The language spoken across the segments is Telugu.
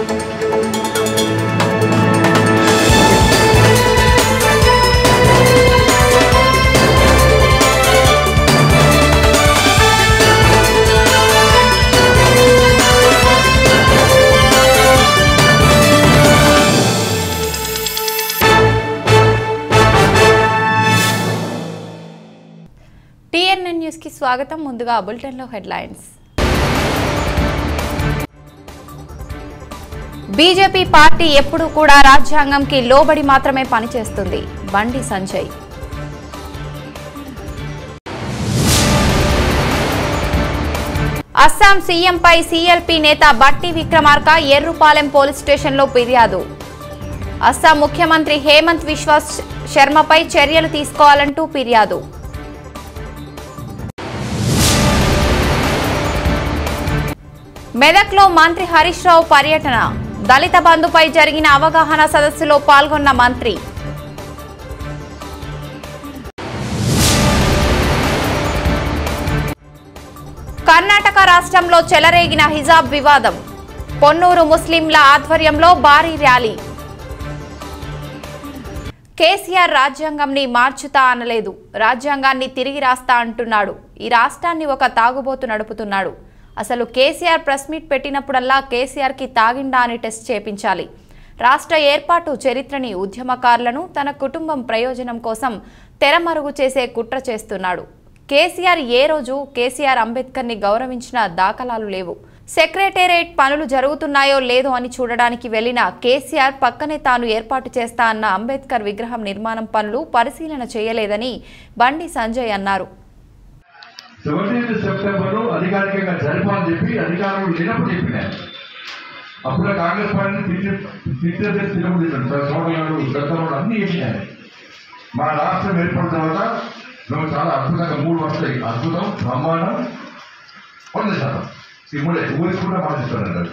టీఎన్ఎన్ న్యూస్ కి స్వాగతం ముందుగా బులెటిన్ లో హెడ్లైన్స్ బీజేపీ పార్టీ ఎప్పుడూ కూడా రాజ్యాంగంకి లోబడి మాత్రమే పనిచేస్తుంది బండి సంజయ్ అస్సాం సీఎంపై సీఎల్పీ నేత బట్టి విక్రమార్క ఎర్రుపాలెం పోలీస్ స్టేషన్లో ఫిర్యాదు అస్సాం ముఖ్యమంత్రి హేమంత్ విశ్వాస్ శర్మపై చర్యలు తీసుకోవాలంటూ ఫిర్యాదు మెదక్లో మంత్రి హరీష్ రావు పర్యటన దళిత బంధుపై జరిగిన అవగాహన సదస్సులో పాల్గొన్న మంత్రి కర్ణాటక రాష్ట్రంలో చెలరేగిన హిజాబ్ వివాదం పొన్నూరు ముస్లింల ఆధ్వర్యంలో భారీ ర్యాలీ కేసీఆర్ రాజ్యాంగంని మార్చుతా అనలేదు రాజ్యాంగాన్ని తిరిగి రాస్తా అంటున్నాడు ఈ రాష్ట్రాన్ని ఒక తాగుబోతు నడుపుతున్నాడు అసలు కేసీఆర్ ప్రెస్ మీట్ పెట్టినప్పుడల్లా కేసీఆర్కి తాగిండా అని టెస్ట్ చేపించాలి రాష్ట్ర ఏర్పాటు చరిత్రని ఉద్యమకారులను తన కుటుంబం ప్రయోజనం కోసం తెరమరుగు చేసే కుట్ర చేస్తున్నాడు కేసీఆర్ ఏ రోజు కేసీఆర్ అంబేద్కర్ని గౌరవించిన దాఖలాలు లేవు సెక్రటేరియట్ పనులు జరుగుతున్నాయో లేదో అని చూడడానికి వెళ్లిన కేసీఆర్ పక్కనే తాను ఏర్పాటు చేస్తా అన్న అంబేద్కర్ విగ్రహం నిర్మాణం పనులు పరిశీలన చేయలేదని బండి సంజయ్ అన్నారు సెవెంటీన్త్ సెప్టెంబర్ అధికారికంగా జరపాలని చెప్పి అధికారులు లేనప్పుడు చెప్పినారు అప్పుడు కాంగ్రెస్ పార్టీని తిట్టి తిట్టేదే తిరుగుడు చోటగాడు గతంలో అన్ని చెప్పినారు మా రాష్ట్రం ఏర్పడిన తర్వాత మేము చాలా అద్భుతంగా మూడు వస్తాయి అద్భుతం బ్రహ్మాండం వంద శాతం ఈ మూడే ఊరికి కూడా మాటిస్తున్నారు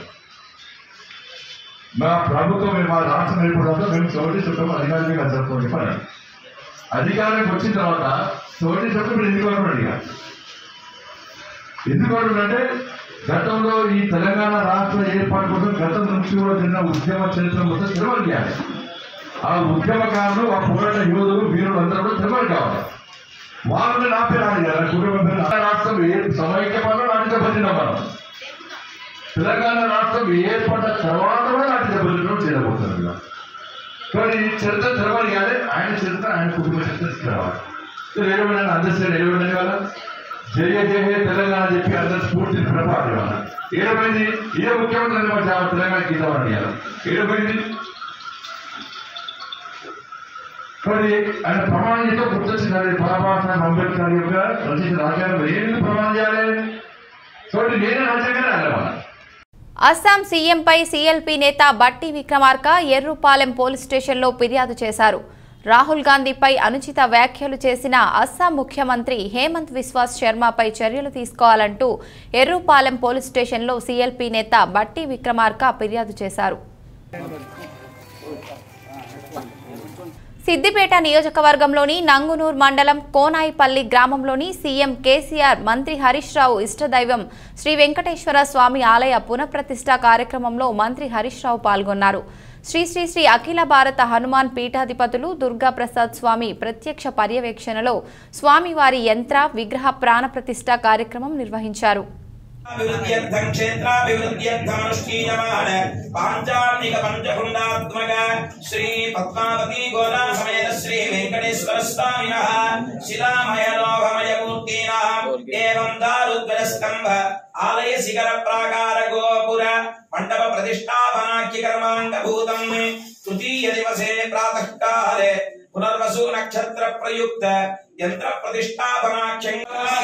మా ప్రభుత్వం మా రాష్ట్రం ఏర్పడిన తర్వాత మేము సెవెంటీ సెప్టెంబర్ అధికారికంగా జరుపుకోండి చెప్పారు అధికారానికి వచ్చిన తర్వాత సెవెంటీ సెప్టెంబర్ ఎందుకు అనుకున్నాడు అడిగారు ఎందుకు అంటే గతంలో ఈ తెలంగాణ రాష్ట్ర ఏర్పాటు కోసం గతం నుంచి కూడా చిన్న ఉద్యమ చరిత్ర మొత్తం తిరుమల చేయాలి ఆ ఉద్యమకారులు ఆ పోరాట యోధులు వీరులు అందరూ కూడా తిరుమల కావాలి వాళ్ళని నా పేరు అడిగారు కుటుంబం పేరు ఆ రాష్ట్రం ఏ సమైక్య పనులు నాటి దెబ్బతిన్నాం మనం తెలంగాణ రాష్ట్రం ఏర్పడ్డ తర్వాత కూడా నాటి దెబ్బతిన్నడం చేయబోతున్నారు కానీ ఈ చరిత్ర తెలవాలి కానీ ఆయన చరిత్ర ఆయన కుటుంబ చరిత్ర తీసుకురావాలి ఏడవైనా అందరిస్తారు ఏడవైనా కదా జయ జయ తెలంగాణ చెప్పి అందరి స్ఫూర్తిని ప్రపాలి వాళ్ళ ఏడమైంది ఏ ముఖ్యమంత్రి అని మరి చాలా తెలంగాణ గీతం అడిగారు ఏడమైంది మరి ఆయన ప్రమాణం చేస్తే గుర్తొచ్చింది బాబాసాహెబ్ అంబేద్కర్ యొక్క రచించిన రాజ్యాంగం ఏమి ప్రమాణం చేయాలి చూడండి నేనే రాజ్యాంగానే రాలేవాళ్ళ అస్సాం సీఎంపై సీఎల్పీ నేత బట్టి విక్రమార్క ఎర్రుపాలెం పోలీస్ స్టేషన్లో ఫిర్యాదు చేశారు రాహుల్ గాంధీపై అనుచిత వ్యాఖ్యలు చేసిన అస్సాం ముఖ్యమంత్రి హేమంత్ విశ్వాస్ శర్మపై చర్యలు తీసుకోవాలంటూ ఎర్రుపాలెం పోలీస్ స్టేషన్లో సీఎల్పీ నేత బట్టి విక్రమార్క ఫిర్యాదు చేశారు సిద్దిపేట నియోజకవర్గంలోని నంగునూర్ మండలం కోనాయిపల్లి గ్రామంలోని సీఎం కేసీఆర్ మంత్రి హరీష్ రావు ఇష్టదైవం శ్రీ వెంకటేశ్వర స్వామి ఆలయ పునఃప్రతిష్ఠ కార్యక్రమంలో మంత్రి హరీష్ రావు పాల్గొన్నారు శ్రీ శ్రీ శ్రీ అఖిల భారత హనుమాన్ పీఠాధిపతులు దుర్గా ప్రసాద్ స్వామి ప్రత్యక్ష పర్యవేక్షణలో స్వామివారి యంత్ర విగ్రహ ప్రాణప్రతిష్ఠ కార్యక్రమం నిర్వహించారు అభివృద్ధ్యర్థం క్షేత్రాభివృద్ధ్యర్థమనుష్ఠీయమాన పాంచాన్నిక పంచకుండాత్మక శ్రీ పద్మావతి గోదా సమేత శ్రీ వెంకటేశ్వర స్వామిన శిలామయ లోభమయ మూర్తీనాం ఏవం దారుద్వర స్తంభ ఆలయ శిఖర ప్రాకార గోపుర మండప ప్రతిష్టాపనాఖ్య కర్మాంగభూతం తృతీయ దివసే ప్రాతః కాలే పునర్వసు నక్షత్ర ప్రయుక్త యంత్ర ప్రతిష్టాపనాఖ్యం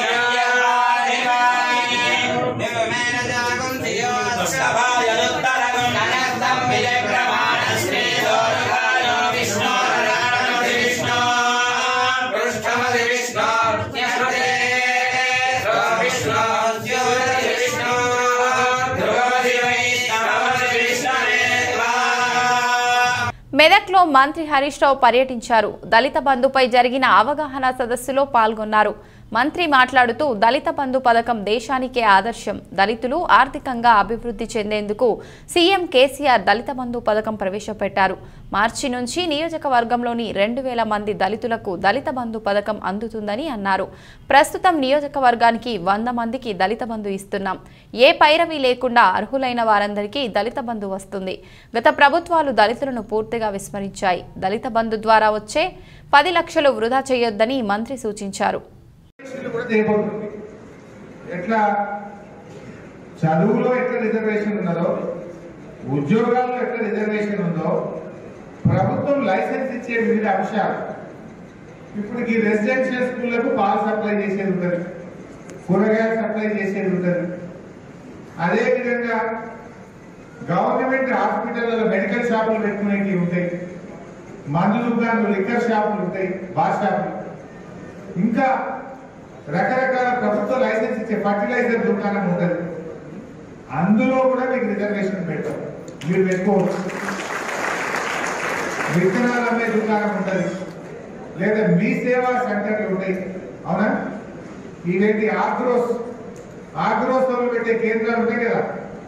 మెదక్లో మంత్రి హరీష్ రావు పర్యటించారు దళిత బంధుపై జరిగిన అవగాహన సదస్సులో పాల్గొన్నారు మంత్రి మాట్లాడుతూ దళిత బంధు పథకం దేశానికే ఆదర్శం దళితులు ఆర్థికంగా అభివృద్ధి చెందేందుకు సీఎం కేసీఆర్ దళిత బంధు పథకం ప్రవేశపెట్టారు మార్చి నుంచి నియోజకవర్గంలోని రెండు వేల మంది దళితులకు దళిత బంధు పథకం అందుతుందని అన్నారు ప్రస్తుతం నియోజకవర్గానికి వంద మందికి దళిత బంధు ఇస్తున్నాం ఏ పైరవి లేకుండా అర్హులైన వారందరికీ దళిత బంధు వస్తుంది గత ప్రభుత్వాలు దళితులను పూర్తిగా విస్మరించాయి దళిత బంధు ద్వారా వచ్చే పది లక్షలు వృధా చేయొద్దని మంత్రి సూచించారు రిజర్వేషన్లు కూడా చేయబోతుంది ఎట్లా చదువులో ఎట్లా రిజర్వేషన్ ఉన్నదో ఉద్యోగాల్లో ఎట్లా రిజర్వేషన్ ఉందో ప్రభుత్వం లైసెన్స్ ఇచ్చే వివిధ అంశాలు ఇప్పుడు ఈ రెసిడెన్షియల్ స్కూళ్లకు పాలు సప్లై చేసేది ఉంటుంది కూరగాయలు సప్లై చేసేది ఉంటుంది అదేవిధంగా గవర్నమెంట్ హాస్పిటల్లో మెడికల్ షాపులు పెట్టుకునేవి ఉంటాయి మందు దుకాణాలు లిక్కర్ షాపులు ఉంటాయి బార్ షాపులు ఇంకా రకరకాల ప్రభుత్వ లైసెన్స్ ఇచ్చే ఫర్టిలైజర్ దుకాణం ఉంటుంది అందులో కూడా మీకు రిజర్వేషన్ పెడతాం మీరు పెట్టుకోవచ్చు విత్తనాలు అమ్మే దుకాణం ఉంటుంది లేదా మీ సేవా సెంటర్లు ఉంటాయి అవునా ఇవేంటి ఆగ్రోస్ ఆగ్రోస్ వాళ్ళు పెట్టే కేంద్రాలు ఉంటాయి కదా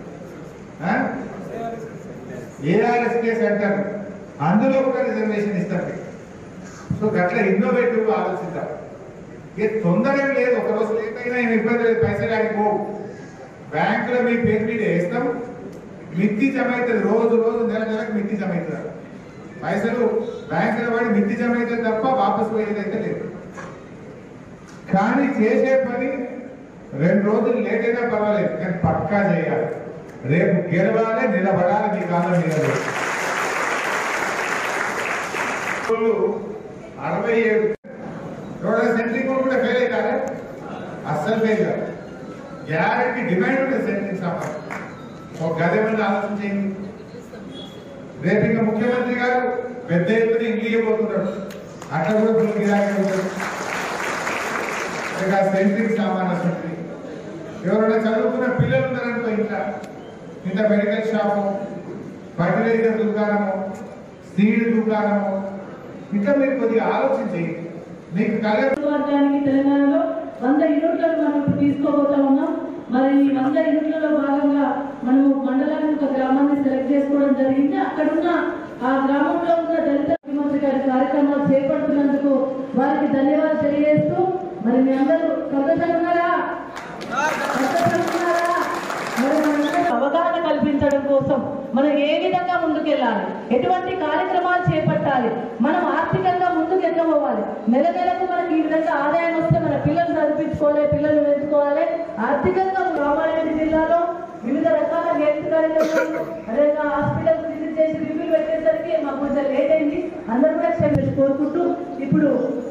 ఏఆర్ఎస్కే సెంటర్ అందులో కూడా రిజర్వేషన్ ఇస్తారు మీకు. సో గట్ల ఇన్నోవేటివ్ ఆలోచిద్దాం ఇక తొందర ఏం లేదు ఒక రోజు లేట్ అయినా ఏం ఇబ్బంది లేదు పైసలు ఆడిపో బ్యాంకులో మీ పేరు మీద వేస్తాం మిత్తి జమ అవుతుంది రోజు రోజు నెల నెలకు మిత్తి జమ అవుతుంది పైసలు బ్యాంకులో పడి మిత్తి జమ అవుతుంది తప్ప వాపసు పోయేదైతే లేదు కానీ చేసే పని రెండు రోజులు లేట్ అయినా పర్వాలేదు కానీ పక్కా చేయాలి రేపు గెలవాలి నిలబడాలి మీ కాలం మీద అరవై ఏడు ఎవరైనా సెంట్రింగ్ కూడా ఫెయిల్ అవుతారా అస్సలు ఫెయిల్ కాదు గ్యారెంటీ డిమాండ్ ఉంటుంది సెంట్రింగ్ సామాన్ ఒక గది మీద ఆలోచించేయండి రేపు ఇంకా ముఖ్యమంత్రి గారు పెద్ద ఎత్తున ఇంటికి ఇవ్వబోతున్నాడు అట్లా కూడా ఫుల్ గిరాకీ ఉంటుంది ఇక సెంట్రింగ్ సామాన్ అసలు ఎవరైనా చదువుకున్న పిల్లలు ఉన్నారనుకో ఇంట్లో ఇంత మెడికల్ షాపు ఫర్టిలైజర్ దుకాణము సీడ్ దుకాణము ఇంకా మీరు కొద్దిగా ఆలోచించి మీకు కలర్ నియోజకవర్గానికి తెలంగాణలో వంద యూనిట్లను మనం ఇప్పుడు తీసుకోబోతా ఉన్నాం మరి ఈ వంద యూనిట్లలో భాగంగా మనము మండలానికి ఒక గ్రామాన్ని సెలెక్ట్ చేసుకోవడం జరిగింది అక్కడున్న ఆ గ్రామంలో ఉన్న దళిత ముఖ్యమంత్రి గారి కార్యక్రమాలు చేపడుతున్నందుకు వారికి ధన్యవాదాలు తెలియజేస్తూ మరి మీ అందరూ సంతోషంగా ఉన్నారా సంతోషంగా ఉన్నారా మరి మనందరం అవగాహన కల్పించడం కోసం మనం ఏ విధంగా ముందుకెళ్ళాలి ఎటువంటి కార్యక్రమాలు చేపట్టాలి మనం ఆర్థికంగా ముందుకు ఎక్కబోవాలి నెల నెలకు మనకి ఈ విధంగా ఆదాయం వస్తే మన పిల్లలు చదివించుకోవాలి పిల్లలు పెంచుకోవాలి ఆర్థికంగా రామారెడ్డి జిల్లాలో వివిధ రకాల హెల్త్ కార్యక్రమాలు అదేవిధంగా హాస్పిటల్ విజిట్ చేసి రివ్యూ పెట్టేసరికి మాకు కొంచెం లేట్ అయింది అందరూ కూడా క్షమించి కోరుకుంటూ ఇప్పుడు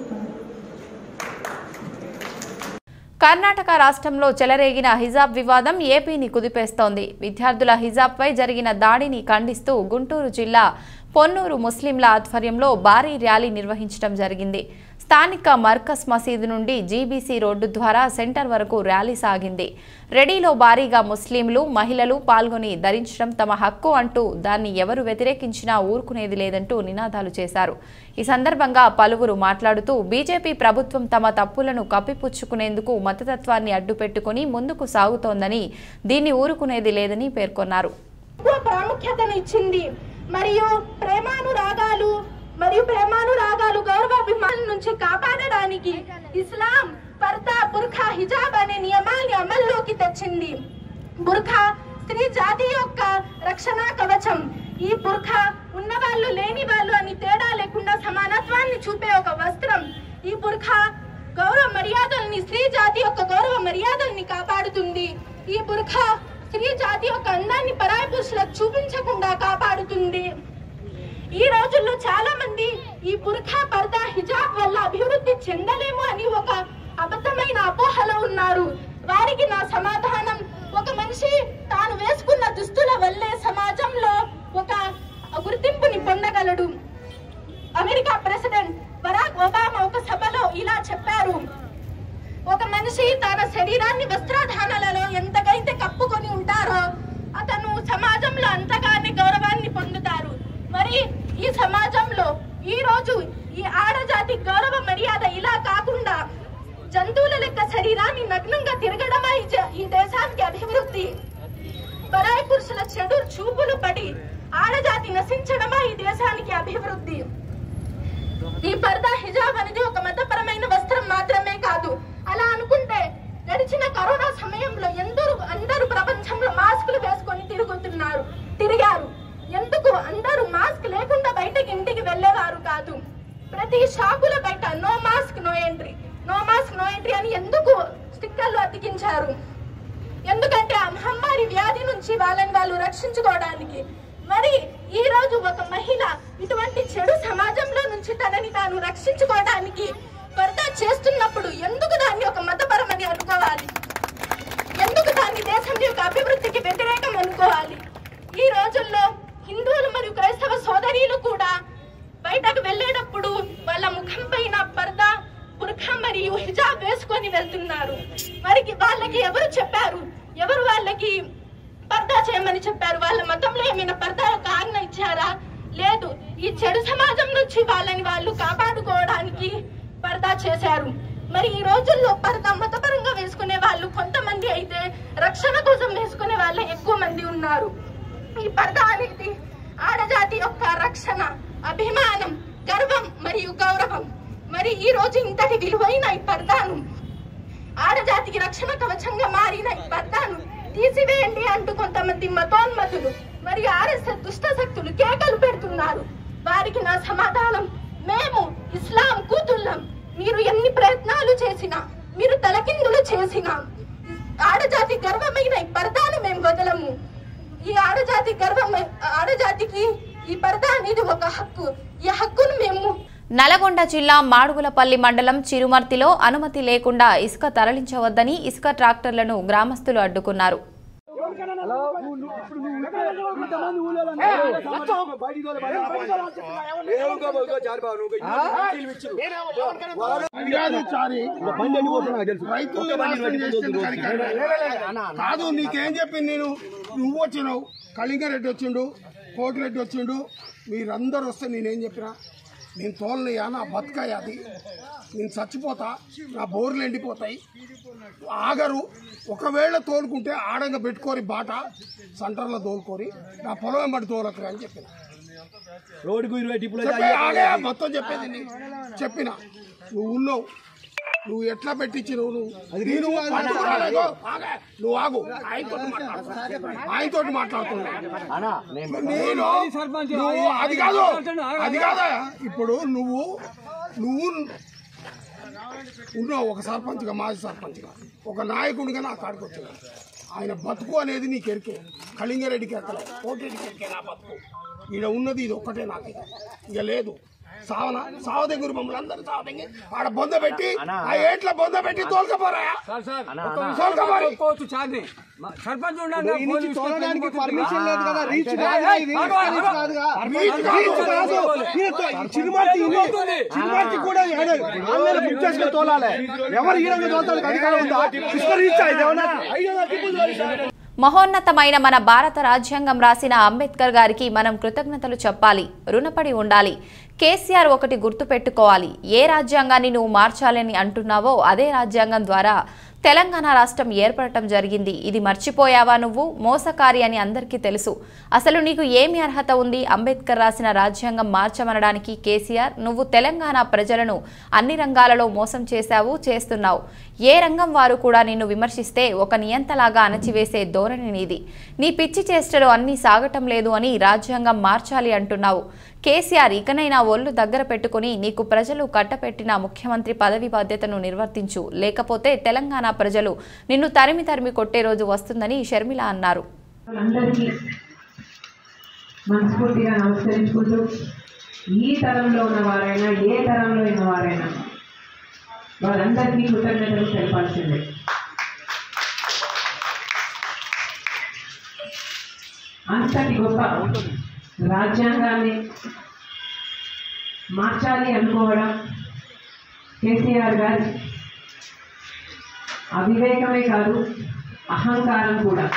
కర్ణాటక రాష్ట్రంలో చెలరేగిన హిజాబ్ వివాదం ఏపీని కుదిపేస్తోంది విద్యార్థుల హిజాబ్పై జరిగిన దాడిని ఖండిస్తూ గుంటూరు జిల్లా పొన్నూరు ముస్లింల ఆధ్వర్యంలో భారీ ర్యాలీ నిర్వహించడం జరిగింది స్థానిక మర్కస్ మసీదు నుండి జీబీసీ రోడ్డు ద్వారా సెంటర్ వరకు ర్యాలీ సాగింది రెడీలో భారీగా ముస్లింలు మహిళలు పాల్గొని ధరించడం తమ హక్కు అంటూ దాన్ని ఎవరు వ్యతిరేకించినా ఊరుకునేది లేదంటూ నినాదాలు చేశారు ఈ సందర్భంగా పలువురు మాట్లాడుతూ బీజేపీ ప్రభుత్వం తమ తప్పులను కప్పిపుచ్చుకునేందుకు మతతత్వాన్ని అడ్డుపెట్టుకుని ముందుకు సాగుతోందని దీన్ని ఊరుకునేది లేదని పేర్కొన్నారు ఎక్కువ ప్రాముఖ్యతను ఇచ్చింది మరియు ప్రేమానురాగాలు మరియు ప్రేమానురాగాలు గౌరవాభిమానుల నుంచి కాపాడడానికి ఇస్లాం పర్దా బుర్ఖా హిజాబ్ అనే నియమాల్ని అమల్లోకి తెచ్చింది బుర్ఖా స్త్రీ జాతి యొక్క రక్షణ కవచం ఈ బుర్ఖా ఉన్నవాళ్ళు లేని వాళ్ళు అని తేడా లేకుండా సమానత్వాన్ని చూపే ఒక వస్త్రం ఈ బుర్ఖా గౌరవ మర్యాదల్ని స్త్రీ జాతి యొక్క గౌరవ మర్యాదల్ని కాపాడుతుంది ఈ బుర్ఖా స్త్రీ జాతి యొక్క అందాన్ని పరాయి పురుషులకు చూపించకుండా కాపాడుతుంది ఈ రోజుల్లో చాలా మంది ఈ బుర్ఖా పర్దా హిజాబ్ వల్ల అభివృద్ధి చెందలేము అని ఒక అబద్ధమైన అపోహలో ఉన్నారు వారికి నా సమాధానం ఒక మనిషి తాను వేసుకున్న దుస్తుల వల్లే సమాజంలో ఒక గుర్తింపుని పొందగలడు అమెరికా ప్రెసిడెంట్ బరాక్ ఒబామా ఒక సభలో ఇలా చెప్పారు ఒక మనిషి తన శరీరాన్ని వస్త్రధారణలలో ఎంతకైతే కప్పుకొని ఉంటారో అతను సమాజంలో అంతగానే గౌరవాన్ని పొందుతారు మరి ఈ సమాజంలో ఈ రోజు ఈ ఆడజాతి గౌరవ మర్యాద ఇలా కాకుండా జంతువుల లెక్క శరీరాన్ని నగ్నంగా తిరగడమా ఈ జ- ఈ దేశానికి అభివృద్ధి పరాయి పురుషుల చెడు చూపులు పడి ఆడజాతి నశించడమా ఈ దేశానికి అభివృద్ధి ఈ పర్దా హిజాబ్ అనేది ఒక మతపరమైన వస్త్రం మాత్రమే కాదు అలా అనుకుంటే గడిచిన కరోనా సమయంలో ఎందరూ అందరూ ప్రపంచంలో మాస్కులు వేసుకొని తిరుగుతున్నారు తిరిగారు ఎందుకు అందరూ మాస్క్ లేకుండా బయటకి ఇంటికి వెళ్ళేవారు కాదు ప్రతి షాపుల బయట no mask no entry no mask no entry అని ఎందుకు స్టిక్కర్లు అతికించారు ఎందుకంటే ఆ మహమ్మారి వ్యాధి నుంచి వాళ్ళని వాళ్ళు రక్షించుకోవడానికి మరి ఈ రోజు ఒక మహిళ ఇటువంటి చెడు సమాజంలో నుంచి తనని తాను రక్షించుకోవడానికి పర్దా చేస్తున్నప్పుడు ఎందుకు దాన్ని ఒక మతపరమని అనుకోవాలి ఎందుకు దాన్ని దేశం యొక్క అభివృద్ధికి వ్యతిరేకం అనుకోవాలి ఈ రోజుల్లో హిందువులు మరియు క్రైస్తవ సోదరీలు కూడా బయటకు వెళ్ళేటప్పుడు వాళ్ళ ముఖం పైన పర్దా బుర్ఖా మరియు హిజాబ్ వేసుకొని వెళ్తున్నారు మరికి వాళ్ళకి ఎవరు చెప్పారు ఎవరు వాళ్ళకి పర్దా చేయమని చెప్పారు వాళ్ళ మతంలో ఏమైనా పర్దా యొక్క ఆజ్ఞ ఇచ్చారా లేదు ఈ చెడు సమాజం నుంచి వాళ్ళని వాళ్ళు కాపాడుకోవడానికి పర్దా చేశారు మరి ఈ రోజుల్లో పర్దా మతపరంగా వేసుకునే వాళ్ళు కొంతమంది అయితే రక్షణ కోసం వేసుకునే వాళ్ళే ఎక్కువ మంది ఉన్నారు ఈ పర్దా అనేది ఆడజాతి యొక్క రక్షణ అభిమానం గర్వం మరియు గౌరవం మరి ఈ రోజు ఇంతటి విలువైన ఈ పర్దాను ఆడజాతికి రక్షణ కవచంగా మారిన ఈ పర్దాను తీసివేయండి అంటూ కొంతమంది మతోన్మతులు మరియు ఆర్ఎస్ఎస్ దుష్ట శక్తులు కేకలు పెడుతున్నారు వారికి నా సమాధానం మేము ఇస్లాం కూతుళ్ళం మీరు ఎన్ని ప్రయత్నాలు చేసినా మీరు తలకిందులు చేసినా ఆడజాతి గర్వమైన ఈ పర్దాను మేము వదలము ఈ ఆడజాతి గర్వం ఆడజాతికి ఈ పర్దా అనేది ఒక హక్కు ఈ హక్కును మేము నల్గొండ జిల్లా మాడుగులపల్లి మండలం చిరుమర్తిలో అనుమతి లేకుండా ఇసుక తరలించవద్దని ఇసుక ట్రాక్టర్లను గ్రామస్తులు అడ్డుకున్నారు కాదు నీకేం చెప్పింది నేను నువ్వు వచ్చినావు కళింగారెడ్డి వచ్చిండు కోటిరెడ్డి వచ్చిండు మీరందరూ వస్తే నేనేం చెప్పినా నేను తోలనయ్యా నా బతకాయ అది నేను చచ్చిపోతా నా బోర్లు ఎండిపోతాయి ఆగరు ఒకవేళ తోలుకుంటే ఆడంగా పెట్టుకోరి బాట సెంటర్లో తోలుకోరి నా పొలం వెంబడి తోలకరు అని చెప్పిన రోడ్డుకు ఇరవై టిప్పులు చెప్పే ఆగే మొత్తం చెప్పేది నీ. చెప్పిన నువ్వు ఉన్నావు నువ్వు ఎట్లా పెట్టించినావు నువ్వు నేను పట్టుకోరాలేదు. ఆగే. నువ్వు ఆగు ఆయనతో ఆయనతో మాట్లాడుతున్నా నేను నువ్వు అది కాదు అది కాదా ఇప్పుడు నువ్వు నువ్వు ఉన్నావు ఒక సర్పంచ్గా మాజీ సర్పంచ్గా ఒక నాయకుడిగా నా కాడికి వచ్చిన ఆయన బతుకు అనేది నీకు ఎరికే కళింగారెడ్డికి ఎక్కలే కోటిరెడ్డికి ఎరికే నా బతుకు ఈడ ఉన్నది ఇది ఒక్కటే నాకు ఇక. ఇక లేదు సావన సావ దగ్గర మమ్మల్ని అందరూ సావ దగ్గర ఆడ బొంద పెట్టి ఆ ఏట్ల బొంద పెట్టి తోలుకపోరా తోలుకపోరి సర్పంచ్ తోలడానికి పర్మిషన్ లేదు కదా రీచ్ చిరుమర్తి చిరుమర్తి కూడా అందరూ బుక్ చేసుకుని తోలాలి ఎవరు ఈ రంగు తోలుతానికి అధికారం ఉందా సిస్టర్ రీచ్ అయితే ఏమన్నా మహోన్నతమైన మన భారత రాజ్యాంగం రాసిన అంబేద్కర్ గారికి మనం కృతజ్ఞతలు చెప్పాలి రుణపడి ఉండాలి కేసీఆర్ ఒకటి గుర్తుపెట్టుకోవాలి ఏ రాజ్యాంగాన్ని నువ్వు మార్చాలని అంటున్నావో అదే రాజ్యాంగం ద్వారా తెలంగాణ రాష్ట్రం ఏర్పడటం జరిగింది ఇది మర్చిపోయావా నువ్వు మోసకారి అని అందరికీ తెలుసు అసలు నీకు ఏమి అర్హత ఉంది అంబేద్కర్ రాసిన రాజ్యాంగం మార్చమనడానికి కేసీఆర్ నువ్వు తెలంగాణ ప్రజలను అన్ని రంగాలలో మోసం చేశావు చేస్తున్నావు ఏ రంగం వారు కూడా నిన్ను విమర్శిస్తే ఒక నియంతలాగా అణచివేసే ధోరణి నీది నీ పిచ్చి చేష్టలు అన్నీ సాగటం లేదు అని రాజ్యాంగం మార్చాలి అంటున్నావు కేసీఆర్ ఇకనైనా ఒళ్ళు దగ్గర పెట్టుకుని నీకు ప్రజలు కట్టపెట్టిన ముఖ్యమంత్రి పదవి బాధ్యతను నిర్వర్తించు లేకపోతే తెలంగాణ ప్రజలు నిన్ను తరిమి తరిమి కొట్టే రోజు వస్తుందని షర్మిల అన్నారు అందరికీ మనస్ఫూర్తిగా నమస్కరించుకుంటూ ఈ తరంలో ఉన్న వారైనా ఏ తరంలో ఉన్న వారైనా వాళ్ళందరికీ కృతజ్ఞతలు తెలపాల్సిందే అంతటి గొప్ప రాజ్యాంగాన్ని మార్చాలి అనుకోవడం కేసీఆర్ గారి అవివేకమే కాదు అహంకారం కూడా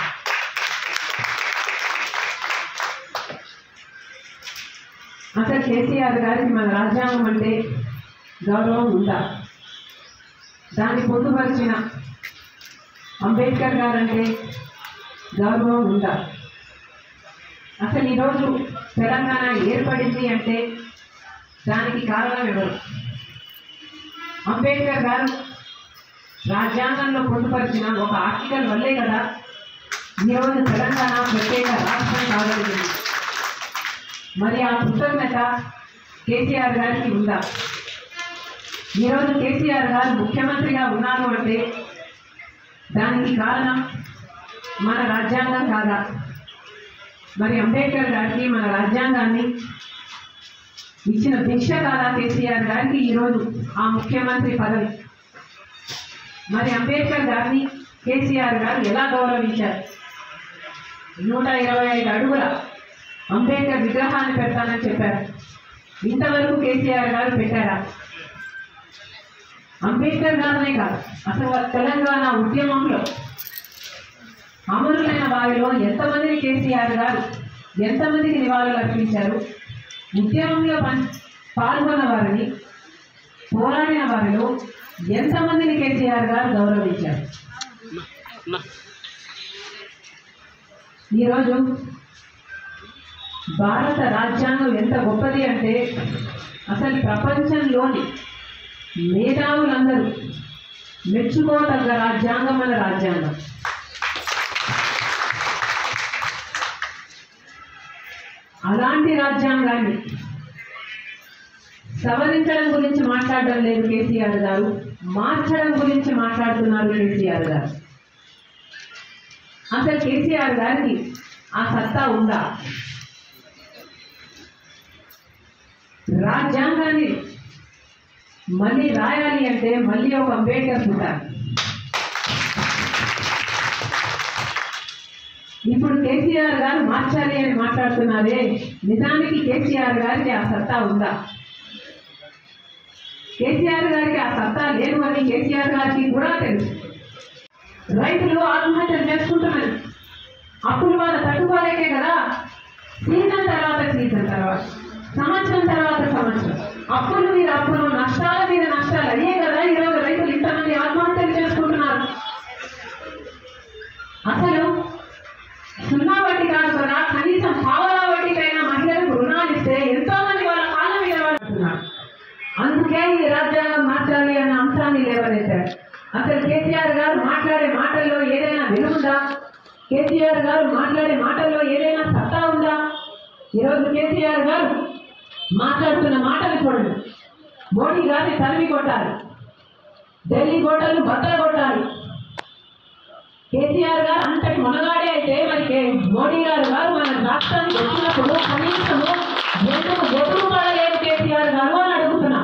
అసలు కేసీఆర్ గారికి మన రాజ్యాంగం అంటే గౌరవం ఉందా దాన్ని పొందుపరిచిన అంబేద్కర్ గారంటే గౌరవం ఉందా అసలు ఈరోజు తెలంగాణ ఏర్పడింది అంటే దానికి కారణం ఎవరు అంబేద్కర్ గారు రాజ్యాంగంలో పొందుపరిచిన ఒక ఆర్టికల్ వల్లే కదా ఈరోజు తెలంగాణ ప్రత్యేక రాష్ట్రం కాగలిగింది మరి ఆ కృతజ్ఞత కేసీఆర్ గారికి ఉందా ఈరోజు కేసీఆర్ గారు ముఖ్యమంత్రిగా ఉన్నారు అంటే దానికి కారణం మన రాజ్యాంగం కాదా మరి అంబేద్కర్ గారికి మన రాజ్యాంగాన్ని ఇచ్చిన భిక్ష కాదా కేసీఆర్ గారికి ఈరోజు ఆ ముఖ్యమంత్రి పదవి మరి అంబేద్కర్ గారిని కేసీఆర్ గారు ఎలా గౌరవించారు నూట ఇరవై ఐదు అడుగుల అంబేద్కర్ విగ్రహాన్ని పెడతానని చెప్పారు ఇంతవరకు కేసీఆర్ గారు పెట్టారా అంబేద్కర్ గారినే కాదు అసలు తెలంగాణ ఉద్యమంలో అమరులైన వారిలో ఎంతమందిని కేసీఆర్ గారు ఎంతమందికి నివాళులు అర్పించారు ఉద్యమంలో పం- పాల్గొన్న వారిని పోరాడిన వారిలో ఎంతమందిని కేసీఆర్ గారు గౌరవించారు ఈరోజు భారత రాజ్యాంగం ఎంత గొప్పది అంటే అసలు ప్రపంచంలోని మేధావులందరూ మెచ్చుకోదగ్గ రాజ్యాంగం మన రాజ్యాంగం అలాంటి రాజ్యాంగాన్ని సవరించడం గురించి మాట్లాడడం లేదు కేసీఆర్ గారు మార్చడం గురించి మాట్లాడుతున్నారు కేసీఆర్ గారు అసలు కేసీఆర్ గారికి ఆ సత్తా ఉందా రాజ్యాంగాన్ని మళ్ళీ రాయాలి అంటే మళ్ళీ ఒక అంబేద్కర్ పుట్టాలి ఇప్పుడు కేసీఆర్ గారు మార్చాలి అని మాట్లాడుతున్నారే నిజానికి కేసీఆర్ గారికి ఆ సత్తా ఉందా కేసీఆర్ గారికి ఆ సత్తా లేదు అని కేసీఆర్ గారికి కూడా తెలుసు రైతులు ఆత్మహత్యలు చేసుకుంటున్నారు అప్పులు వాళ్ళ తట్టుకోలేకే కదా సీజన్ తర్వాత సీజన్ తర్వాత సంవత్సరం తర్వాత సంవత్సరం అప్పులు మీద అప్పులు నష్టాల మీద నష్టాలు అయ్యే కదా ఈరోజు రైతులు ఇంతమంది ఆత్మహత్యలు చేసుకుంటున్నారు అసలు సున్నా వడ్డీ కాదు కదా కనీసం పావలా వడ్డీకైనా మహిళలకు రుణాలు ఇస్తే ఎంతో మంది వాళ్ళ కాళ్ళ మీద పడుతున్నారు అందుకే ఈ రాజ్యాంగం మార్చాలి అన్న అంశాన్ని లేవనెత్తారు అసలు కేసీఆర్ గారు మాట్లాడే మాటల్లో ఏదైనా విలుందా కేసీఆర్ గారు మాట్లాడే మాటల్లో ఏదైనా సత్తా ఉందా ఈరోజు కేసీఆర్ గారు మాట్లాడుతున్న మాటలు చూడండి మోడీ గారిని తరిమి కొట్టాలి ఢిల్లీ గోడలు బద్దలు కొట్టాలి కేసీఆర్ గారు అంతటి మనగాడే అయితే మరి కే- మోడీ గారు గారు మన రాష్ట్రానికి వచ్చినప్పుడు కనీసము ఎందుకు ఎదురు పడలేదు కేసీఆర్ గారు అని అడుగుతున్నా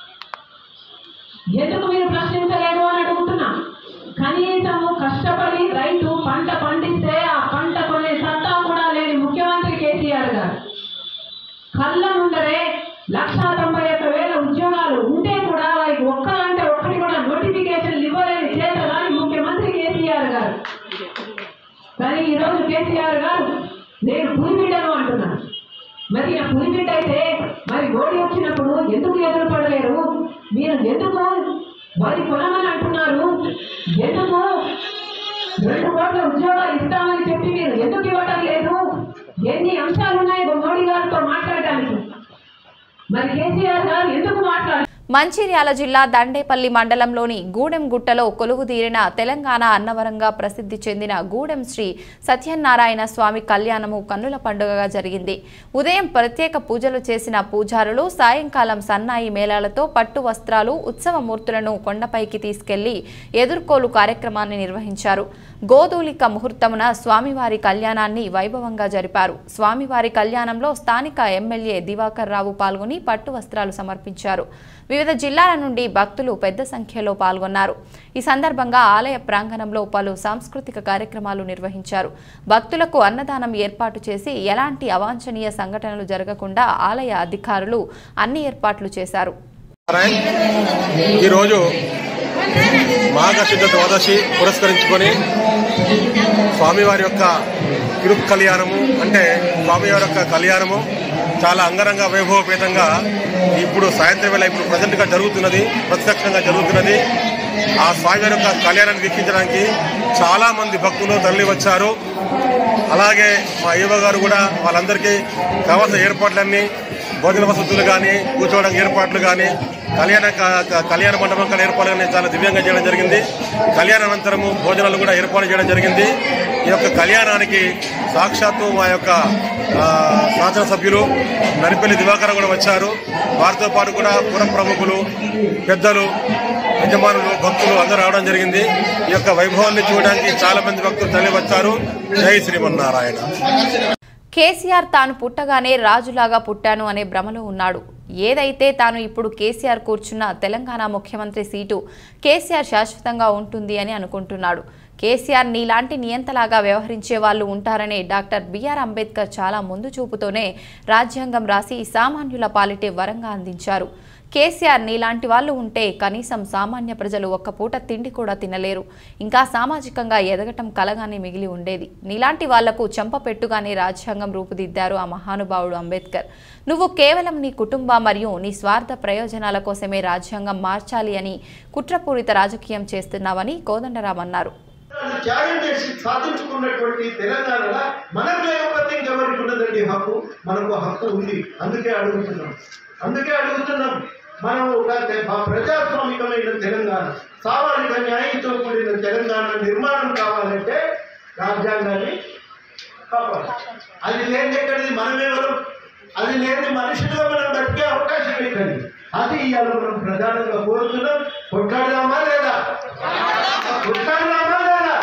ఎందుకు మీరు ప్రశ్నించలేదు అని అడుగుతున్నా కనీసము కష్టపడి రైతు పంట పండిస్తే ఆ పంట కొనే సత్తా కూడా లేని ముఖ్యమంత్రి కేసీఆర్ గారు కళ్ళ ముందరే లక్ష తొంభై ఒక్క వేల ఉద్యోగాలు ఉంటే కూడా వారికి ఒక్కరంటే ఒక్కటి కూడా నోటిఫికేషన్ ఇవ్వలేని చేత కానీ ముఖ్యమంత్రి కేసీఆర్ గారు కానీ ఈరోజు కేసీఆర్ గారు నేను పులిబిడ్డను అంటున్నాను మరి ఆ పులిబిడ్డ అయితే మరి మోడీ వచ్చినప్పుడు ఎందుకు ఎదురు పడలేరు మీరు ఎందుకు వరి కొనమని అంటున్నారు ఎందుకు రెండు కోట్ల ఉద్యోగాలు ఇస్తామని చెప్పి మీరు ఎందుకు ఇవ్వటం లేదు ఎన్ని అంశాలు ఉన్నాయి మోడీ గారితో మాట్లాడటానికి మరి కేసీఆర్ గారు ఎందుకు మాట్లాడారు మంచిర్యాల జిల్లా దండేపల్లి మండలంలోని గూడెం గుట్టలో కొలువుదీరిన తెలంగాణ అన్నవరంగా ప్రసిద్ధి చెందిన గూడెం శ్రీ సత్యనారాయణ స్వామి కళ్యాణము కన్నుల పండుగగా జరిగింది ఉదయం ప్రత్యేక పూజలు చేసిన పూజారులు సాయంకాలం సన్నాయి మేళాలతో పట్టు వస్త్రాలు ఉత్సవ మూర్తులను కొండపైకి తీసుకెళ్లి ఎదుర్కోలు కార్యక్రమాన్ని నిర్వహించారు గోధూలిక ముహూర్తమున స్వామివారి కళ్యాణాన్ని వైభవంగా జరిపారు స్వామివారి కళ్యాణంలో స్థానిక ఎమ్మెల్యే దివాకర్ రావు పాల్గొని పట్టు వస్త్రాలు సమర్పించారు వివిధ జిల్లాల నుండి భక్తులు పెద్ద సంఖ్యలో పాల్గొన్నారు ఈ సందర్భంగా ఆలయ ప్రాంగణంలో పలు సాంస్కృతిక కార్యక్రమాలు నిర్వహించారు భక్తులకు అన్నదానం ఏర్పాటు చేసి ఎలాంటి అవాంఛనీయ సంఘటనలు జరగకుండా ఆలయ అధికారులు అన్ని ఏర్పాట్లు చేశారు ఈరోజు మాఘశుద్ధ ద్వాదశి పురస్కరించుకొని స్వామివారి యొక్క తిరు కళ్యాణము అంటే స్వామివారి యొక్క కళ్యాణము చాలా అంగరంగ వైభవపేతంగా ఇప్పుడు సాయంత్రం వేళ ఇప్పుడు ప్రజెంట్గా జరుగుతున్నది ప్రత్యక్షంగా జరుగుతున్నది ఆ స్వామివారి యొక్క కళ్యాణాన్ని వీక్షించడానికి చాలా మంది భక్తులు తరలి వచ్చారు అలాగే మా ఈవో గారు కూడా వాళ్ళందరికీ కావాల్సిన ఏర్పాట్లన్నీ భోజన వసతులు కానీ కూర్చోవడానికి ఏర్పాట్లు కానీ కళ్యాణ క- క- కళ్యాణ మండపం కానీ ఏర్పాట్లు కానీ చాలా దివ్యంగా చేయడం జరిగింది కళ్యాణ అనంతరము భోజనాలు కూడా ఏర్పాటు చేయడం జరిగింది ఈ యొక్క కళ్యాణానికి సాక్షాత్తు మా యొక్క ఆ, శాసనసభ్యులు నరిపల్లి దివాకర్ కూడా వచ్చారు వారితో పాటు కూడా పుర ప్రముఖులు పెద్దలు యజమానులు భక్తులు అందరూ రావడం జరిగింది ఈ యొక్క వైభవాన్ని చూడడానికి చాలా మంది భక్తులు తరలి వచ్చారు జై శ్రీమన్నారాయణ కేసీఆర్ తాను పుట్టగానే రాజులాగా పుట్టాను అనే భ్రమలో ఉన్నాడు ఏదైతే తాను ఇప్పుడు కేసీఆర్ కూర్చున్న తెలంగాణ ముఖ్యమంత్రి సీటు కేసీఆర్ శాశ్వతంగా ఉంటుంది అని అనుకుంటున్నాడు కేసీఆర్ నీలాంటి నియంతలాగా వ్యవహరించే వాళ్ళు ఉంటారనే డాక్టర్ బిఆర్ అంబేద్కర్ చాలా ముందు చూపుతోనే రాజ్యాంగం రాసి సామాన్యుల పాలిటే వరంగా అందించారు కేసీఆర్ నీలాంటి వాళ్ళు ఉంటే కనీసం సామాన్య ప్రజలు ఒక్క పూట తిండి కూడా తినలేరు ఇంకా సామాజికంగా ఎదగటం కలగానే మిగిలి ఉండేది నీలాంటి వాళ్లకు చెంపపెట్టుగానే రాజ్యాంగం రూపుదిద్దారు ఆ మహానుభావుడు అంబేద్కర్ నువ్వు కేవలం నీ కుటుంబ మరియు నీ స్వార్థ ప్రయోజనాల కోసమే రాజ్యాంగం మార్చాలి అని కుట్రపూరిత రాజకీయం చేస్తున్నావని కోదండరాం అన్నారు త్యాగం చేసి సాధించుకున్నటువంటి తెలంగాణలో మనకు లేకపోతే ఇంకెవరికి ఉన్నదండి హక్కు మనకు హక్కు ఉంది అందుకే అడుగుతున్నాం అందుకే అడుగుతున్నాం మనం ఒక తె- ఆ ప్రజాస్వామికమైన తెలంగాణ సామాజిక న్యాయంతో కూడిన తెలంగాణ నిర్మాణం కావాలంటే రాజ్యాంగాన్ని కాపాడాలి అది లేని ఎక్కడిది మనమెవరు అది లేని మనుషులుగా మనం బతికే అవకాశం ఎక్కడి అది ఇవాళ మనం ప్రధానంగా కోరుతున్నాం కొట్లాడదామా లేదా కొట్లాడదామా లేదా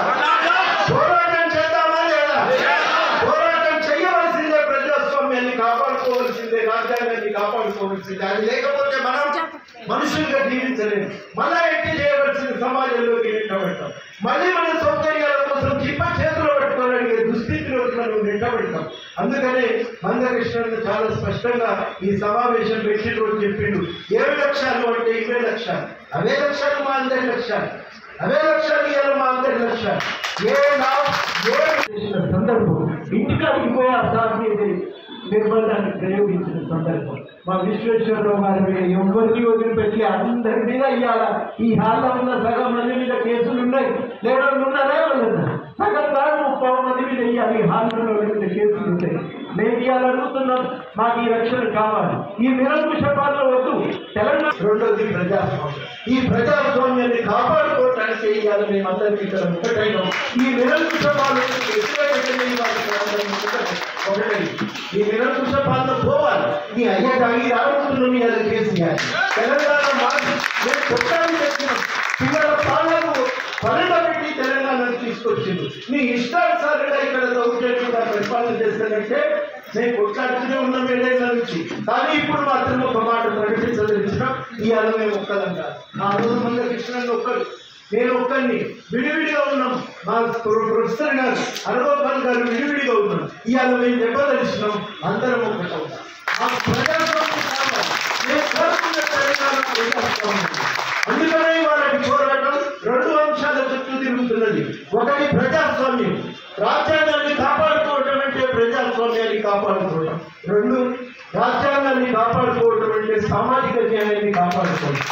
పోరాటం చేద్దామా లేదా పోరాటం చేయవలసిందే ప్రజాస్వామ్యాన్ని కాపాడుకోవాల్సిందే రాజ్యాంగాన్ని కాపాడుకోవాల్సిందే అది లేకపోతే మనం మనుషులుగా జీవించలేము మళ్ళా ఎట్టి చేయవలసిన సమాజంలోకి నెట్టబడతాం మళ్ళీ మన సౌకర్యాల కోసం చిప్ప చేతిలో పట్టుకోవడానికి దుస్థితిలోకి మనం నెట్టబడతాం అందుకనే మందకృష్ణుడు చాలా స్పష్టంగా ఈ సమావేశం పెట్టిన రోజు చెప్పిండు ఏడు లక్షలు అంటే ఇవే లక్షలు అవే లక్షలు మా అందరి లక్ష్యాలు అవే లక్ష్యాలు ఇవ్వాలి మా అందరి లక్ష్యాలు ఏ నా ఏ చేసిన సందర్భం ఇంటికాడికి పోయి ఆ సాధ్యత నిర్బంధాన్ని ప్రయోగించిన సందర్భం మా విశ్వేశ్వరరావు గారి మీద ఎవరిని వదిలిపెట్టి అందరి మీద ఇవ్వాల ఈ హాల్లో ఉన్న సగం మంది మీద కేసులు ఉన్నాయి లేదా ఉన్నారా వాళ్ళన్నా సగం కాదు ముప్పై మంది మీద ఇవ్వాలి ఈ హాల్లో ఉన్న వాళ్ళ మీద కేసులు ఉంటాయి మేము ఇవాళ అడుగుతున్నాం మాకు ఈ రక్షణ కావాలి ఈ నిరంకుశ పాలన వద్దు తెలంగాణ రెండోది ప్రజాస్వామ్యం ఈ ప్రజాస్వామ్యాన్ని కాపాడుకోవటానికి ఇవాళ మేము అందరికీ ఇక్కడ ఒకటైనాం ఈ నిరంకుశ పాలనకు వ్యతిరేకంగా వాళ్ళకి అందరం ఒకటై- ఒకటై ఈ నిరంకుశ పాలన పోవాలి నీ అయ్య తాగి రాబోతున్నాం ఇవాళ కేసీఆర్ తెలంగాణ మార్చి మేము కొట్టాలి తెచ్చినాం పిల్లల పాలనకు పనులు పెట్టి తెలంగాణను తీసుకొచ్చింది నీ ఇష్టానుసారంగా ఇక్కడ దౌర్జన్యంగా పరిపాలన చేస్తానంటే నేను కొట్లాడుతూనే ఉన్నాం ఏడేళ్ల నుంచి కానీ ఇప్పుడు మాత్రం ఒక మాట ప్రకటించదలిచిన ఇవాళ మేము ఒక్కలం కాదు ఆ రోజు మంది కృష్ణ ఒక్కరు నేను ఒక్కరిని విడివిడిగా ఉన్నాం మా ప్రొ- ప్రొఫెసర్ గారు అనుభవ్ గారు విడివిడిగా ఉన్నాం ఇవాళ మేము దెబ్బతలిసినాం అందరం ఒక్కటవుతాం ఆ ప్రజాస్వామ్యం కావాలి నేను కోరుకున్న తెలంగాణ ప్రజాస్వామ్యం అందుకనే వాళ్ళకి పోరాటం రెండు అంశాల చుట్టూ తిరుగుతున్నది ఒకటి ప్రజాస్వామ్యం రాజ్యాంగాన్ని కాపాడుకోవటం అంటే ప్రజాస్వామ్యాన్ని కాపాడుకోవటం రెండు రాజ్యాంగాన్ని కాపాడుకోవటం అంటే సామాజిక న్యాయాన్ని కాపాడుకోవటం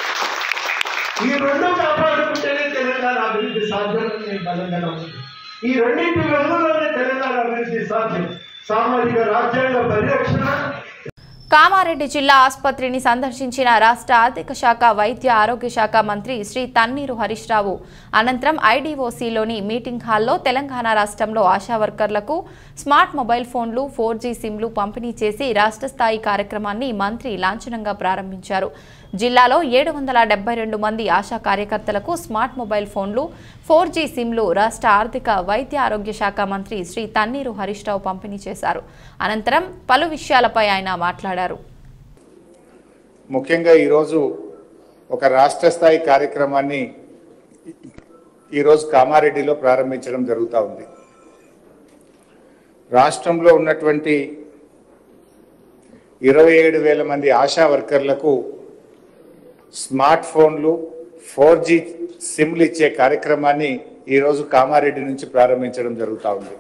ఈ రెండు కాపాడుకుంటేనే తెలంగాణ అభివృద్ధి సాధ్యమని నేను బలంగా నమ్ముతున్నాను ఈ రెండింటి వెలుగులోనే తెలంగాణ అభివృద్ధి సాధ్యం సామాజిక రాజ్యాంగ పరిరక్షణ కామారెడ్డి జిల్లా ఆసుపత్రిని సందర్శించిన రాష్ట్ర ఆర్థిక శాఖ వైద్య ఆరోగ్య శాఖ మంత్రి శ్రీ తన్నీరు హరీష్ రావు అనంతరం ఐడీఓసీలోని మీటింగ్ హాల్లో తెలంగాణ రాష్ట్రంలో ఆశా వర్కర్లకు స్మార్ట్ మొబైల్ ఫోన్లు ఫోర్ జీ సిమ్లు పంపిణీ చేసి రాష్ట్ర స్థాయి కార్యక్రమాన్ని మంత్రి లాంఛనంగా ప్రారంభించారు జిల్లాలో ఏడు వందల డెబ్బై రెండు మంది ఆశా కార్యకర్తలకు స్మార్ట్ మొబైల్ ఫోన్లు ఫోర్ జీ సిమ్లు రాష్ట్ర ఆర్థిక వైద్య ఆరోగ్య శాఖ మంత్రి శ్రీ తన్నీరు హరీష్ రావు పంపిణీ చేశారు అనంతరం పలు విషయాలపై ఆయన మాట్లాడారు ముఖ్యంగా ఈరోజు ఒక రాష్ట్ర స్థాయి కార్యక్రమాన్ని ఈరోజు కామారెడ్డిలో ప్రారంభించడం జరుగుతూ ఉంది రాష్ట్రంలో ఉన్నటువంటి ఇరవై ఏడు వేల మంది ఆశా వర్కర్లకు స్మార్ట్ ఫోన్లు ఫోర్ జీ సిమ్లు ఇచ్చే కార్యక్రమాన్ని ఈరోజు కామారెడ్డి నుంచి ప్రారంభించడం జరుగుతూ ఉంది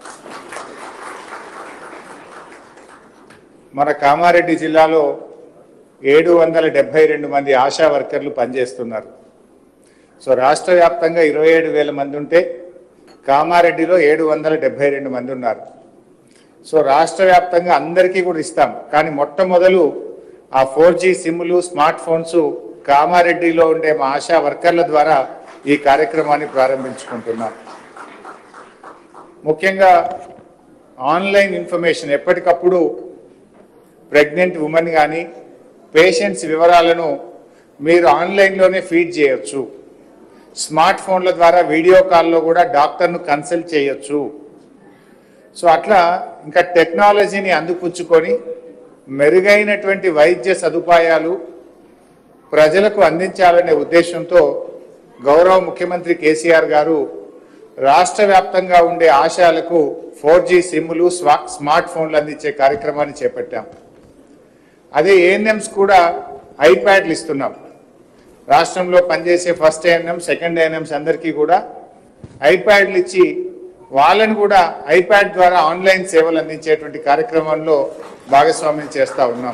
మన కామారెడ్డి జిల్లాలో ఏడు వందల డెబ్బై రెండు మంది ఆశా వర్కర్లు పనిచేస్తున్నారు సో రాష్ట్ర వ్యాప్తంగా ఇరవై ఏడు వేల మంది ఉంటే కామారెడ్డిలో ఏడు వందల డెబ్బై రెండు మంది ఉన్నారు సో రాష్ట్ర వ్యాప్తంగా అందరికీ కూడా ఇస్తాం కానీ మొట్టమొదలు ఆ ఫోర్ జీ సిమ్లు స్మార్ట్ ఫోన్స్ కామారెడ్డిలో ఉండే మా ఆశా వర్కర్ల ద్వారా ఈ కార్యక్రమాన్ని ప్రారంభించుకుంటున్నాం ముఖ్యంగా ఆన్లైన్ ఇన్ఫర్మేషన్ ఎప్పటికప్పుడు ప్రెగ్నెంట్ ఉమెన్ కానీ పేషెంట్స్ వివరాలను మీరు ఆన్లైన్లోనే ఫీడ్ చేయొచ్చు స్మార్ట్ ఫోన్ల ద్వారా వీడియో కాల్లో కూడా డాక్టర్ను కన్సల్ట్ చేయొచ్చు సో అట్లా ఇంకా టెక్నాలజీని అందిపుచ్చుకొని మెరుగైనటువంటి వైద్య సదుపాయాలు ప్రజలకు అందించాలనే ఉద్దేశంతో గౌరవ ముఖ్యమంత్రి కేసీఆర్ గారు రాష్ట్ర వ్యాప్తంగా ఉండే ఆశాలకు ఫోర్ జీ సిమ్లు స్వా- స్మార్ట్ ఫోన్లు అందించే కార్యక్రమాన్ని చేపట్టాం అదే ఏఎన్ఎంస్ కూడా ఐప్యాడ్లు ఇస్తున్నాం రాష్ట్రంలో పనిచేసే ఫస్ట్ ఏఎన్ఎం సెకండ్ ఏఎన్ఎంస్ అందరికీ కూడా ఐప్యాడ్లు ఇచ్చి వాళ్ళని కూడా ఐప్యాడ్ ద్వారా ఆన్లైన్ సేవలు అందించేటువంటి కార్యక్రమంలో భాగస్వామ్యం చేస్తూ ఉన్నాం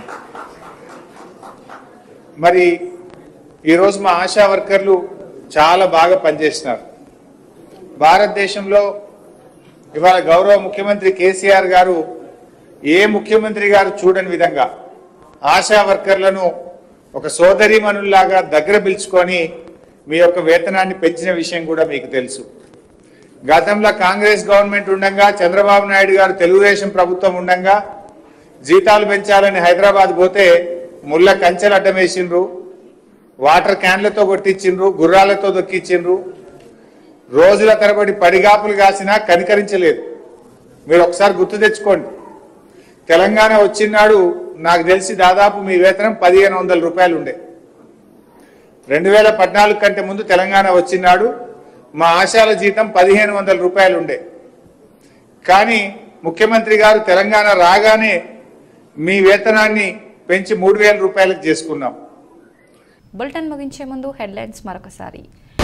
మరి ఈరోజు మా ఆశా వర్కర్లు చాలా బాగా పనిచేసినారు భారతదేశంలో ఇవాళ గౌరవ ముఖ్యమంత్రి కేసీఆర్ గారు ఏ ముఖ్యమంత్రి గారు చూడని విధంగా ఆశా వర్కర్లను ఒక సోదరీమణుల్లాగా దగ్గర పిలుచుకొని మీ యొక్క వేతనాన్ని పెంచిన విషయం కూడా మీకు తెలుసు గతంలో కాంగ్రెస్ గవర్నమెంట్ ఉండగా చంద్రబాబు నాయుడు గారు తెలుగుదేశం ప్రభుత్వం ఉండగా జీతాలు పెంచాలని హైదరాబాద్ పోతే ముళ్ళ కంచెలు అడ్డం వేసిండ్రు వాటర్ క్యాన్లతో కొట్టించిండ్రు గుర్రాలతో దొక్కించిండ్రు రోజుల తరబడి పడిగాపులు కాసినా కనికరించలేదు మీరు ఒకసారి గుర్తు తెచ్చుకోండి తెలంగాణ వచ్చినాడు నాకు తెలిసి దాదాపు మీ వేతనం పదిహేను వందల రూపాయలు ఉండే రెండు వేల పద్నాలుగు కంటే ముందు తెలంగాణ వచ్చినాడు మా ఆశాల జీతం పదిహేను వందల రూపాయలు ఉండే కానీ ముఖ్యమంత్రి గారు తెలంగాణ రాగానే మీ వేతనాన్ని పెంచి మూడు వేల రూపాయలకు చేసుకున్నాం బులెటిన్ ముగించే ముందు హెడ్లైన్స్ మరొకసారి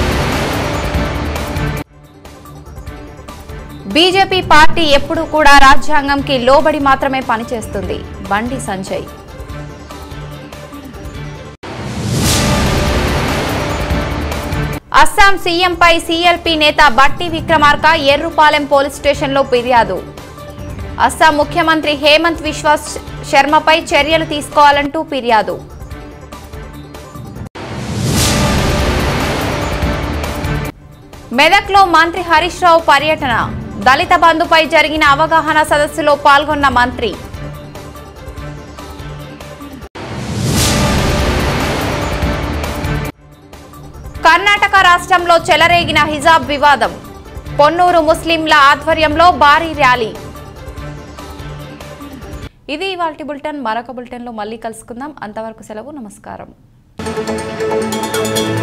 బీజేపీ పార్టీ ఎప్పుడూ కూడా రాజ్యాంగంకి లోబడి మాత్రమే పనిచేస్తుంది బండి సంజయ్ అస్సాం సీఎంపై సీఎల్పీ నేత బట్టి విక్రమార్క ఎర్రుపాలెం పోలీస్ స్టేషన్లో ఫిర్యాదు అస్సాం ముఖ్యమంత్రి హేమంత్ విశ్వాస్ శర్మపై చర్యలు తీసుకోవాలంటూ ఫిర్యాదు మెదక్లో మంత్రి హరీష్ రావు పర్యటన దళిత బంధుపై జరిగిన అవగాహన సదస్సులో పాల్గొన్న మంత్రి కర్ణాటక రాష్ట్రంలో చెలరేగిన హిజాబ్ వివాదం పొన్నూరు ముస్లింల ఆధ్వర్యంలో భారీ ర్యాలీ ఇది ఇవాళ బులెటిన్ మరొక బులెటిన్లో మళ్ళీ కలుసుకుందాం అంతవరకు సెలవు నమస్కారం